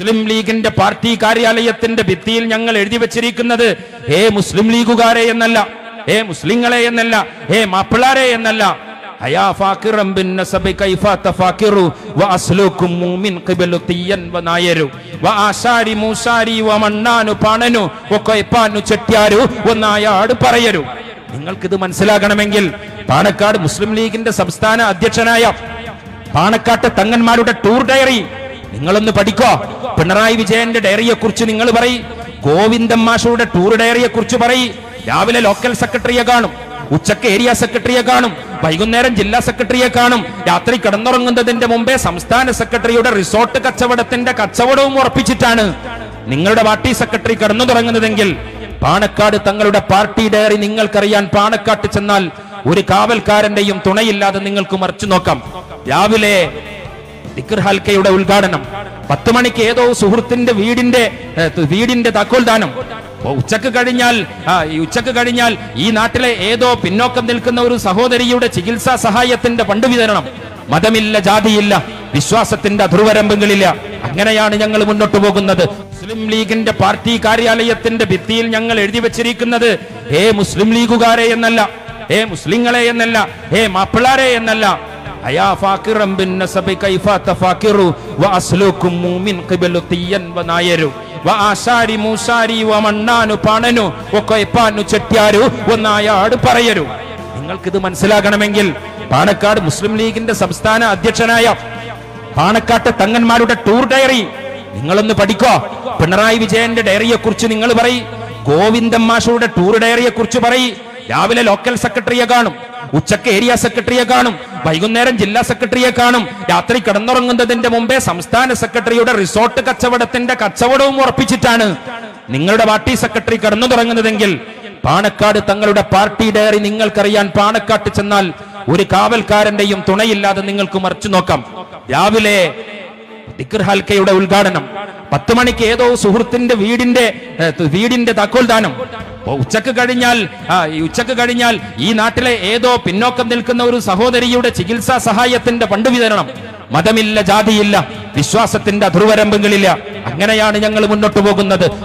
മുസ്ലിം ലീഗിന്റെ പാർട്ടി കാര്യാലയത്തിന്റെ ഭിത്തിയിൽ ഞങ്ങൾ എഴുതി വെച്ചിരിക്കുന്നത് ഹേ മുസ്ലിം ലീഗുകാരെ എന്നല്ല ഹേ മുസ്ലിങ്ങളെ എന്നല്ല ഹേ മാപ്പിളാരെ എന്നല്ല അയാ ഫാക്കിറം ബിൻ നസബി കൈഫ തഫാക്കിറു വ അസ്ലുക്കും മുമിൻ ഖിബലു തിയൻ വ നായരു വ ആശാരി മൂശാരി വ മണ്ണാനു പാണനു വ കൊയ്പ്പാനു ചെട്ടിയാരു വ നായാട് പറയരു നിങ്ങൾക്കിത് മനസ്സിലാകണമെങ്കിൽ പാണക്കാട് മുസ്ലിം ലീഗിന്റെ സംസ്ഥാന അധ്യക്ഷനായ പാണക്കാട്ട് തങ്ങന്മാരുടെ ടൂർ ഡയറി നിങ്ങളൊന്ന് പഠിക്കോ പിണറായി വിജയന്റെ ഡയറിയെ കുറിച്ച് നിങ്ങൾ പറയും ഗോവിന്ദൻ മാഷയുടെ ടൂർ ഡയറിയെ കുറിച്ച് പറയും രാവിലെ ലോക്കൽ സെക്രട്ടറിയെ കാണും ഉച്ചക്ക് ഏരിയ സെക്രട്ടറിയെ കാണും വൈകുന്നേരം ജില്ലാ സെക്രട്ടറിയെ കാണും രാത്രി കിടന്നുറങ്ങുന്നതിന്റെ മുമ്പേ സംസ്ഥാന സെക്രട്ടറിയുടെ റിസോർട്ട് കച്ചവടത്തിന്റെ കച്ചവടവും ഉറപ്പിച്ചിട്ടാണ് നിങ്ങളുടെ പാർട്ടി സെക്രട്ടറി കിടന്നു തുടങ്ങുന്നതെങ്കിൽ പാണക്കാട് തങ്ങളുടെ പാർട്ടി ഡയറി നിങ്ങൾക്കറിയാൻ പാണക്കാട്ട് ചെന്നാൽ ഒരു കാവൽക്കാരന്റെയും തുണയില്ലാതെ നിങ്ങൾക്ക് മറിച്ചു നോക്കാം രാവിലെ ദിക്ർ ഹൽക്കയുടെ ഉദ്ഘാടനം പത്ത് മണിക്ക് ഏതോ സുഹൃത്തിന്റെ വീടിന്റെ ഏ, വീടിന്റെ താക്കോൽദാനം അപ്പൊ ഉച്ചക്ക് കഴിഞ്ഞാൽ ആ, ഈ ഉച്ചക്ക് കഴിഞ്ഞാൽ ഈ നാട്ടിലെ ഏതോ പിന്നോക്കം നിൽക്കുന്ന ഒരു സഹോദരിയുടെ ചികിത്സാ സഹായത്തിന്റെ ഫണ്ട് വിതരണം മതമില്ല ജാതിയില്ല വിശ്വാസത്തിന്റെ അധുർവരമ്പുകളില്ല അങ്ങനെയാണ് ഞങ്ങൾ മുന്നോട്ട് പോകുന്നത് മുസ്ലിം ലീഗിന്റെ പാർട്ടി കാര്യാലയത്തിന്റെ ഭിത്തിയിൽ ഞങ്ങൾ എഴുതി വെച്ചിരിക്കുന്നത് ഹേ മുസ്ലിം ലീഗുകാരെ എന്നല്ല ഹേ മുസ്ലിങ്ങളെ എന്നല്ല ഹേ മാപ്പിളാരെ എന്നല്ല അയാ ഫാക്കിറം ബിൻ നസബി കൈഫ തഫാക്കിറു വ അസ്ലുക്കും മുമിൻ ഖിബലു തിയൻ വ നായരു വ ആശാരി മൂശാരി വ മണ്ണാനു പാണനു വ കൊയ്പ്പാനു ചെട്ടിയാരു വ നായാട് പറയരു നിങ്ങൾക്കിത് മനസ്സിലാകണമെങ്കിൽ പാണക്കാട് മുസ്ലിം ലീഗിന്റെ സംസ്ഥാന അധ്യക്ഷനായ പാണക്കാട്ട് തങ്ങന്മാരുടെ ടൂർ ഡയറി നിങ്ങളൊന്ന് പഠിക്കോ പിണറായി വിജയന്റെ ഡയറിയെ കുറിച്ച് നിങ്ങൾ പറയും ഗോവിന്ദൻ മാഷയുടെ ടൂർ ഡയറിയെ കുറിച്ച് പറയും രാവിലെ ലോക്കൽ സെക്രട്ടറിയെ കാണും ഉച്ചക്ക് ഏരിയ സെക്രട്ടറിയെ കാണും വൈകുന്നേരം ജില്ലാ സെക്രട്ടറിയെ കാണും രാത്രി കിടന്നുറങ്ങുന്നതിന്റെ മുമ്പേ സംസ്ഥാന സെക്രട്ടറിയുടെ റിസോർട്ട് കച്ചവടത്തിന്റെ കച്ചവടവും ഉറപ്പിച്ചിട്ടാണ് നിങ്ങളുടെ പാർട്ടി സെക്രട്ടറി കിടന്നു തുടങ്ങുന്നതെങ്കിൽ പാണക്കാട് തങ്ങളുടെ പാർട്ടി ഡയറി നിങ്ങൾക്കറിയാൻ പാണക്കാട്ട് ചെന്നാൽ ഒരു കാവൽക്കാരന്റെയും തുണയില്ലാതെ നിങ്ങൾക്ക് മറിച്ചു നോക്കാം രാവിലെ ദിക്ർ ഹൽക്കയുടെ ഉദ്ഘാടനം പത്ത് മണിക്ക് ഏതോ സുഹൃത്തിന്റെ വീടിന്റെ ഏ, വീടിന്റെ താക്കോൽദാനം അപ്പൊ ഉച്ചക്ക് കഴിഞ്ഞാൽ ആ, ഈ ഉച്ചക്ക് കഴിഞ്ഞാൽ ഈ നാട്ടിലെ ഏതോ പിന്നോക്കം നിൽക്കുന്ന ഒരു സഹോദരിയുടെ ചികിത്സാ സഹായത്തിന്റെ ഫണ്ട് വിതരണം മതമില്ല ജാതിയില്ല വിശ്വാസത്തിന്റെ അധുർവരമ്പുകളില്ല അങ്ങനെയാണ് ഞങ്ങൾ മുന്നോട്ട് പോകുന്നത്